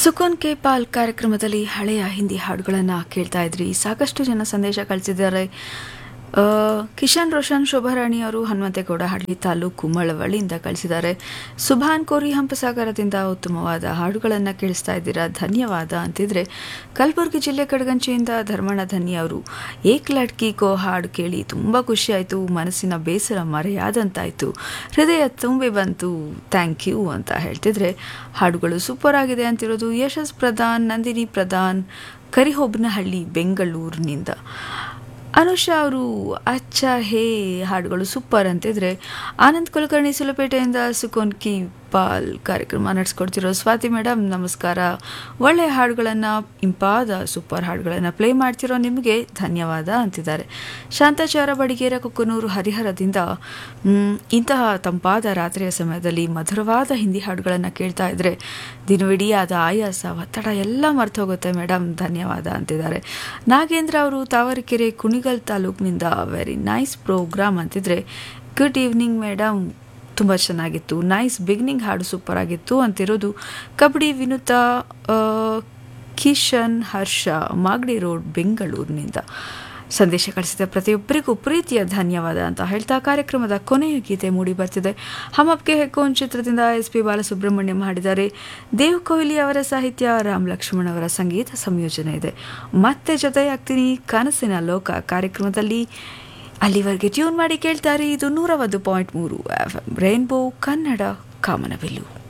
ಸುಕೂನ್ K Pal ಕಾರ್ಯಕ್ರಮದಲ್ಲಿ ಹಳೆಯ ಹಿಂದಿ ಹಾಡುಗಳನ್ನು ಕೇಳ್ತಾ ಇದ್ರಿ ಸಾಕಷ್ಟು ಜನ ಸಂದೇಶ ಕಳಿಸಿದ್ದಾರೆ ಆ, ಕಿಶನ್ ರೋಷನ್ ಶೋಭಾರಾಣಿ ಅವರು ಹನುಮಂತೇಗೌಡ ಹಳ್ಳಿ ತಾಲೂಕು ಮಳವಳ್ಳಿಯಿಂದ ಕಳಿಸಿದ್ದಾರೆ ಸುಭಾನ್ ಕೋರಿ ಹಂಪಸಾಗರದಿಂದ ಉತ್ತಮವಾದ ಹಾಡುಗಳನ್ನು ಕೇಳಿಸ್ತಾ ಇದ್ದೀರಾ ಧನ್ಯವಾದ ಅಂತಿದ್ರೆ ಕಲಬುರಗಿ ಜಿಲ್ಲೆ ಕಡಗಂಚಿಯಿಂದ ಧರ್ಮಣ್ಣ ಧನ್ಯ ಅವರು ಏಕ್ ಲಡ್ಕಿ ಕೋ ಹಾಡು ಕೇಳಿ ತುಂಬ ಖುಷಿಯಾಯಿತು ಮನಸ್ಸಿನ ಬೇಸರ ಮರೆಯಾದಂತಾಯಿತು ಹೃದಯ ತುಂಬಿ ಬಂತು ಥ್ಯಾಂಕ್ ಯು ಅಂತ ಹೇಳ್ತಿದ್ರೆ ಹಾಡುಗಳು ಸೂಪರ್ ಆಗಿದೆ ಅಂತಿರೋದು ಯಶಸ್ ಪ್ರಧಾನ್ ನಂದಿನಿ ಪ್ರಧಾನ್ ಕರಿಹೊಬ್ನಹಳ್ಳಿ ಬೆಂಗಳೂರಿನಿಂದ ಅನುಷಾ ಅವರು ಅಚ್ಚ ಹೇ ಹಾಡುಗಳು ಸೂಪರ್ ಅಂತಿದ್ರೆ ಆನಂದ್ ಕುಲಕರ್ಣಿ ಸುಲಪೇಟೆಯಿಂದ ಸುಕೋನ್ ಕಿ ಪಾಲ್ ಕಾರ್ಯಕ್ರಮ ನಡೆಸ್ಕೊಡ್ತಿರೋ ಸ್ವಾತಿ ಮೇಡಮ್ ನಮಸ್ಕಾರ ಒಳ್ಳೆಯ ಹಾಡುಗಳನ್ನು ಇಂಪಾದ ಸೂಪರ್ ಹಾಡುಗಳನ್ನು ಪ್ಲೇ ಮಾಡ್ತಿರೋ ನಿಮಗೆ ಧನ್ಯವಾದ ಅಂತಿದ್ದಾರೆ ಶಾಂತಾಚಾರ ಬಡಿಗೇರ ಕುಕ್ಕನೂರು ಹರಿಹರದಿಂದ ಮ್, ಇಂತಹ ತಂಪಾದ ರಾತ್ರಿಯ ಸಮಯದಲ್ಲಿ ಮಧುರವಾದ ಹಿಂದಿ ಹಾಡುಗಳನ್ನು ಕೇಳ್ತಾ ಇದ್ರೆ ದಿನವಿಡೀ ಆದ ಆಯಾಸ ಒತ್ತಡ ಎಲ್ಲ ಮರ್ತು ಹೋಗುತ್ತೆ ಮೇಡಮ್ ಧನ್ಯವಾದ ಅಂತಿದ್ದಾರೆ ನಾಗೇಂದ್ರ ಅವರು ತಾವರೆಕೆರೆ ಕುಣಿಗಲ್ ತಾಲೂಕಿನಿಂದ ವೆರಿ ನೈಸ್ ಪ್ರೋಗ್ರಾಮ್ ಅಂತಿದ್ರೆ ಗುಡ್ ಈವ್ನಿಂಗ್ ಮೇಡಮ್ ತುಂಬ ಚೆನ್ನಾಗಿತ್ತು ನೈಸ್ ಬಿಗಿನಿಂಗ್ ಹಾಡು ಸೂಪರ್ ಆಗಿತ್ತು ಅಂತಿರೋದು ಕಬಡ್ಡಿ ವಿನುತಾ ಆ, ಕಿಶನ್ ಹರ್ಷ ಮಾಗಡಿ ರೋಡ್ ಬೆಂಗಳೂರಿನಿಂದ ಸಂದೇಶ ಕಳಿಸಿದ ಪ್ರತಿಯೊಬ್ಬರಿಗೂ ಪ್ರೀತಿಯ ಧನ್ಯವಾದ ಅಂತ ಹೇಳ್ತಾ ಕಾರ್ಯಕ್ರಮದ ಕೊನೆಯ ಗೀತೆ ಮೂಡಿ ಬರ್ತಿದೆ ಹಮಪ್ಗೆ ಹೆಕ್ಕೋನ್ ಚಿತ್ರದಿಂದ ಎಸ್ ಪಿ ಬಾಲಸುಬ್ರಹ್ಮಣ್ಯಂ ಹಾಡಿದ್ದಾರೆ ದೇವ್ ಕೊಹ್ಲಿ ಅವರ ಸಾಹಿತ್ಯ ರಾಮ್ ಲಕ್ಷ್ಮಣ್ ಅವರ ಸಂಗೀತ ಸಂಯೋಜನೆ ಇದೆ ಮತ್ತೆ ಜೊತೆಯಾಗ್ತೀನಿ ಕನಸಿನ ಲೋಕ ಕಾರ್ಯಕ್ರಮದಲ್ಲಿ ಅಲ್ಲಿವರೆಗೆ ಟ್ಯೂನ್ ಮಾಡಿ ಕೇಳ್ತಾರೆ ಇದು ನೂರ ಒಂದು ಪಾಯಿಂಟ್ ಮೂರು ರೈನ್ಬೋ ಕನ್ನಡ ಕಾಮನಬಿಲ್ಲು